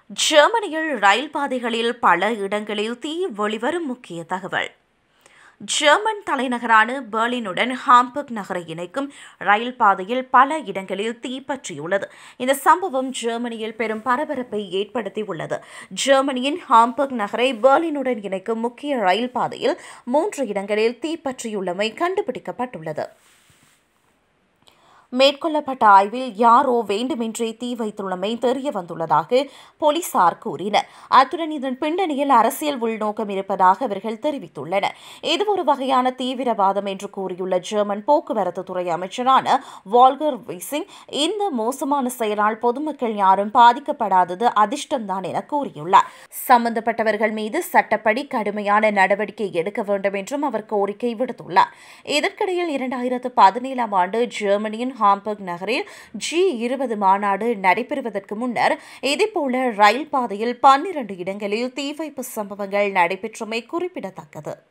ஜெர்மனியில் ரயில் பாதைகளில் பல இடங்களில் தீ வெளிவரும் முக்கிய தகவல் ஜெர்மன் தலைநகரான பெர்லினுடன் ஹாம்பர்க் நகரை இணைக்கும் ரயில் பாதையில் பல இடங்களில் தீ பற்றியுள்ளது இந்த சம்பவம் ஜெர்மனியில் பெரும் பரபரப்பை ஏற்படுத்தியுள்ளது ஜெர்மனியின் ஹாம்பர்க் நகரை பெர்லினுடன் இணைக்கும் முக்கிய ரயில் பாதையில் மூன்று இடங்களில் தீ பற்றியுள்ளமை கண்டுபிடிக்கப்பட்டுள்ளது மேற்கொள்ளப்பட்ட ஆய்வில் யாரோ வேண்டுமென்றே தீ வைத்துள்ளமை தெரிய வந்துள்ளதாக போலீசார் கூறினர் அத்துடன் இதன் பின்னணியில் அரசியல் உள்நோக்கம் இருப்பதாக அவர்கள் தெரிவித்துள்ளனர் இது ஒரு வகையான தீவிரவாதம் என்று கூறியுள்ள ஜெர்மன் போக்குவரத்து துறை அமைச்சரான வால்கர் வீசிங் இந்த மோசமான செயலால் பொதுமக்கள் யாரும் பாதிக்கப்படாதது அதிர்ஷ்டம்தான் என கூறியுள்ளார் சம்பந்தப்பட்டவர்கள் மீது சட்டப்படி கடுமையான நடவடிக்கை எடுக்க வேண்டும் என்றும் அவர் கோரிக்கை விடுத்துள்ளார் இதற்கிடையில் இரண்டாயிரத்து பதினேழாம் ஆண்டு ஜெர்மனியின் ஹாம்பர்க் நகரில் ஜி இருபது மாநாடு நடைபெறுவதற்கு முன்னர் இதேபோல ரயில் பாதையில் பன்னிரண்டு இடங்களில் தீ வைப்பு சம்பவங்கள் நடைபெற்றமை குறிப்பிடத்தக்கது